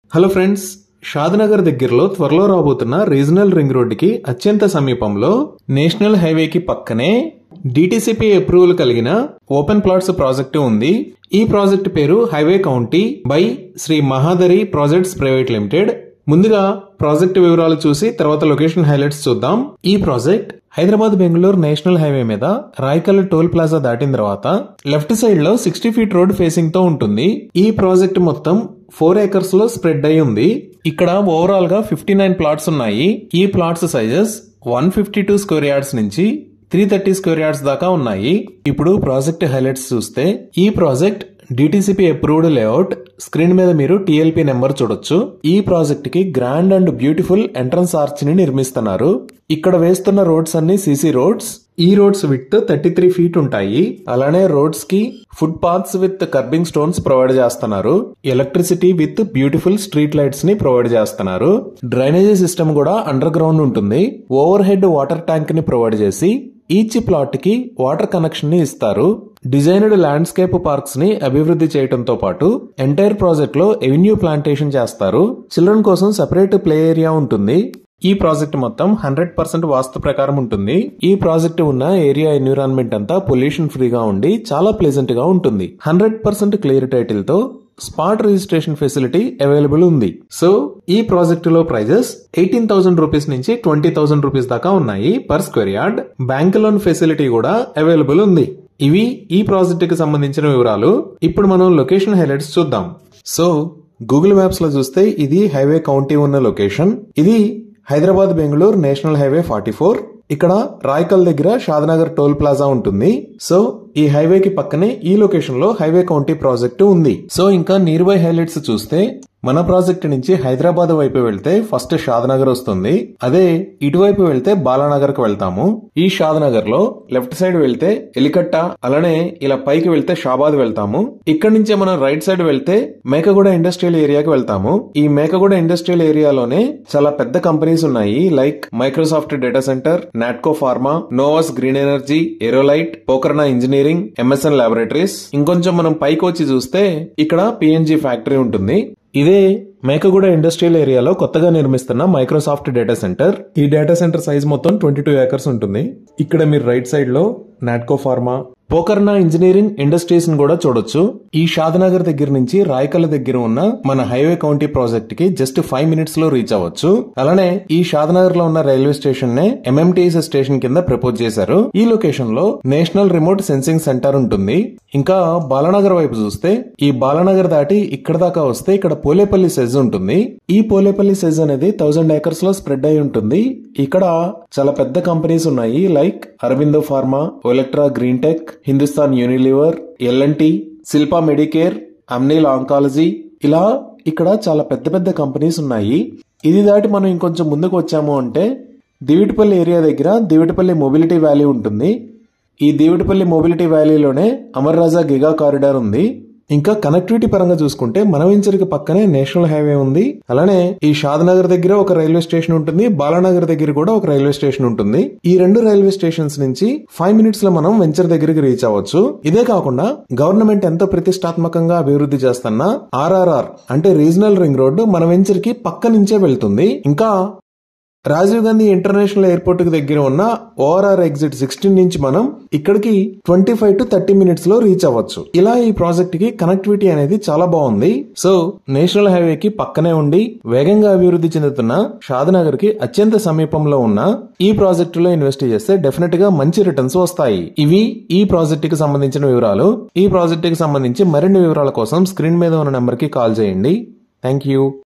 hello friends Shadnagar దగ్గరలో త్వరలో రాబోతున్న రీజనల్ రింగ్ రోడ్డుకి అత్యంత సమీపంలో నేషనల్ హైవేకి పక్కనే డిటిసిపి అప్రూవల్ కలిగిన ఓపెన్ ప్లాట్స్ ప్రాజెక్టు ఉంది ఈ ప్రాజెక్టు పేరు highway county by Sri Mahadari projects private limited ముందుగా ప్రాజెక్టు వివరాలు చూసి తర్వాత లొకేషన్ హైలైట్స్ చూద్దాం ఈ project Hyderabad Bengaluru national highway మీద రాయకల్ టోల్ ప్లాజా దాటిన తర్వాత లెఫ్ట్ సైడ్ లో సిక్స్టీ ఫీట్ రోడ్ ఫేసింగ్ తో ఉంటుంది ఈ ప్రాజెక్ట్ మొత్తం ఫోర్ ఏకర్స్ లో స్ప్రెడ్ అయి ఉంది ఇక్కడ ఓవరాల్ గా ఫిఫ్టీ నైన్ ప్లాట్స్ ఉన్నాయి ఈ plots sizes one fifty two square yards నుంచి త్రీ థర్టీ స్క్వేర్ యార్డ్స్ దాకా ఉన్నాయి ఇప్పుడు ప్రాజెక్ట్ హైలైట్స్ చూస్తే ఈ project DTCP approved layout screen మీద మీరు టిఎల్పి నెంబర్ చూడొచ్చు ఈ ప్రాజెక్ట్ కి grand and beautiful entrance arch ని నిర్మిస్తున్నారు ఇక్కడ వేస్తున్న రోడ్స్ అన్ని సిసి రోడ్స్ ఈ roads with thirty three feet ఉంటాయి అలానే రోడ్స్ కి footpaths with kerbing stones provide చేస్తున్నారు electricity with beautiful street lights ని ప్రొవైడ్ చేస్తున్నారు డ్రైనేజీ సిస్టమ్ కూడా అండర్ గ్రౌండ్ ఉంటుంది ఓవర్ హెడ్ వాటర్ ట్యాంక్ ని ప్రొవైడ్ చేసి ఈచ్ ప్లాట్ కి వాటర్ కనెక్షన్ ని ఇస్తారు డిజైన్డ్ ల్యాండ్స్కేప్ పార్క్స్ ని అభివృద్ధి చేయడంతో పాటు ఎంటైర్ ప్రాజెక్ట్ లో ఎవెన్యూ ప్లాంటేషన్ చేస్తారు చిల్డ్రన్ కోసం సెపరేట్ ప్లే ఏరియా ఉంటుంది ఈ ప్రాజెక్ట్ మొత్తం హండ్రెడ్ పర్సెంట్ వాస్తు ప్రకారం ఉంటుంది ఈ ప్రాజెక్ట్ ఉన్న ఏరియా ఎన్విరాన్మెంట్ అంతా పొల్యూషన్ ఫ్రీగా ఉండి చాలా ప్లెజెంట్ గా ఉంటుంది హండ్రెడ్ పర్సెంట్ క్లియర్ టైటిల్ తో స్పాట్ రిజిస్ట్రేషన్ ఫెసిలిటీ అవైలబుల్ ఉంది సో ఈ ప్రాజెక్టు లో ప్రైజెస్ ఎయిటీన్ థౌసండ్ రూపీస్ నుంచి ట్వంటీ థౌసండ్ రూపీస్ దాకా ఉన్నాయి per square yard bank loan facility కూడా అవైలబుల్ ఉంది ఇవి ఈ ప్రాజెక్ట్ కి సంబంధించిన వివరాలు ఇప్పుడు మనం లొకేషన్ హైలైట్స్ చూద్దాం సో గూగుల్ మ్యాప్స్ లో చూస్తే ఇది హైవే కౌంటీ ఉన్న లొకేషన్ ఇది Hyderabad Bengaluru national highway forty four ఇక్కడ రాయకల్ దగ్గర షాద్నగర్ టోల్ ప్లాజా ఉంటుంది సో ఈ హైవేకి పక్కనే ఈ లొకేషన్ లో హైవే కౌంటీ ప్రాజెక్టు ఉంది సో ఇంకా నియర్ బై హైలైట్స్ చూస్తే మన ప్రాజెక్ట్ నుంచి హైదరాబాద్ వైపు వెళ్తే ఫస్ట్ షాద్నగర్ వస్తుంది అదే ఇటువైపు వెళ్తే బాలానగర్ కు వెళ్తాము ఈ షాద్నగర్ లో లెఫ్ట్ సైడ్ వెళ్తే ఎలికట్ట అలానే ఇలా పైకి వెళ్తే షాబాద్ వెళ్తాము ఇక్కడ నుంచే మనం రైట్ సైడ్ వెళ్తే మేకగూడ ఇండస్ట్రియల్ ఏరియాకి వెళ్తాము ఈ మేకగూడ ఇండస్ట్రియల్ ఏరియాలోనే చాలా పెద్ద కంపెనీస్ ఉన్నాయి like Microsoft data centre Natco pharma Novus green energy Aerolite Pokarna engineering MSN laboratories ఇంకొంచెం మనం పైకి వచ్చి చూస్తే ఇక్కడ పిఎన్జి ఫ్యాక్టరీ ఉంటుంది ఇదే మేకగూడ ఇండస్ట్రియల్ ఏరియాలో కొత్తగా నిర్మిస్తున్న మైక్రోసాఫ్ట్ డేటా సెంటర్ ఈ డేటా సెంటర్ సైజ్ మొత్తం ట్వంటీ టూ ఏకర్స్ ఉంటుంది ఇక్కడ మీరు రైట్ సైడ్ లో Natco Pharma Pokarna engineering industries ని కూడా చూడొచ్చు ఈ షాద్నగర్ దగ్గర నుంచి రాయకల్ దగ్గర ఉన్న మన హైవే కౌంటీ ప్రాజెక్ట్ కి జస్ట్ ఫైవ్ మినిట్స్ లో రీచ్ అవ్వచ్చు అలానే ఈ షాద్నగర్ లో ఉన్న రైల్వే స్టేషన్ నే ఎంఎంటీఎస్ స్టేషన్ కింద ప్రపోజ్ చేశారు ఈ లొకేషన్ లో నేషనల్ రిమోట్ సెన్సింగ్ సెంటర్ ఉంటుంది ఇంకా బాలనగర్ వైపు చూస్తే ఈ బాలనగర్ దాటి ఇక్కడ దాకా వస్తే ఇక్కడ పోలేపల్లి సెజ్ ఉంటుంది ఈ పోలేపల్లి సెజ్ అనేది థౌసండ్ ఏకర్స్ లో స్ప్రెడ్ అయి ఉంటుంది ఇక్కడ చాలా పెద్ద కంపెనీస్ ఉన్నాయి like Aurobindo Pharma Olectra Greentech Hindustan Unilever LNT Shilpa Medicare Amneal oncology ఇలా ఇక్కడ చాలా పెద్ద పెద్ద కంపెనీస్ ఉన్నాయి ఇది దాటి మనం ఇంకొంచెం ముందుకు వచ్చాము అంటే దివిటిపల్లి ఏరియా దగ్గర దివిటిపల్లి మొబిలిటీ వ్యాలీ ఉంటుంది ఈ దివిటిపల్లి మొబిలిటీ వ్యాలీలోనే అమర్ రాజా గిగా కారిడార్ ఉంది ఇంకా కనెక్టివిటీ పరంగా చూసుకుంటే మనవించరికి పక్కనే నేషనల్ హైవే ఉంది అలానే ఈ షాద్నగర్ దగ్గర ఒక రైల్వే స్టేషన్ ఉంటుంది బాలానగర్ దగ్గర కూడా ఒక రైల్వే స్టేషన్ ఉంటుంది ఈ రెండు రైల్వే స్టేషన్స్ నుంచి ఫైవ్ మినిట్స్ లో మనం వెంచర్ దగ్గరికి రీచ్ అవ్వచ్చు ఇదే కాకుండా గవర్నమెంట్ ఎంతో ప్రతిష్టాత్మకంగా అభివృద్ధి చేస్తున్న ఆర్ఆర్ఆర్ అంటే రీజనల్ రింగ్ రోడ్డు మన వెంచర్ కి పక్క నుంచే వెళ్తుంది ఇంకా రాజీవ్ గాంధీ ఇంటర్నేషనల్ ఎయిర్పోర్ట్ కి దగ్గర ఉన్న ఓఆర్ఆర్ ఎగ్జిట్ సిక్స్టీన్ నుంచి మనం ఇక్కడికి twenty five to thirty minutes లో రీచ్ అవ్వచ్చు ఇలా ఈ ప్రాజెక్ట్ కి కనెక్టివిటీ అనేది చాలా బాగుంది సో నేషనల్ హైవే కి పక్కనే ఉండి వేగంగా అభివృద్ధి చెందుతున్న షాద్నగర్ కి అత్యంత సమీపంలో ఉన్న ఈ ప్రాజెక్టు లో ఇన్వెస్ట్ చేస్తే డెఫినెట్ గా మంచి రిటర్న్స్ వస్తాయి ఇవి ఈ ప్రాజెక్ట్ కి సంబంధించిన వివరాలు ఈ ప్రాజెక్ట్ కి సంబంధించి మరిన్ని వివరాల కోసం స్క్రీన్ మీద ఉన్న నెంబర్ కి కాల్ చేయండి థ్యాంక్ యూ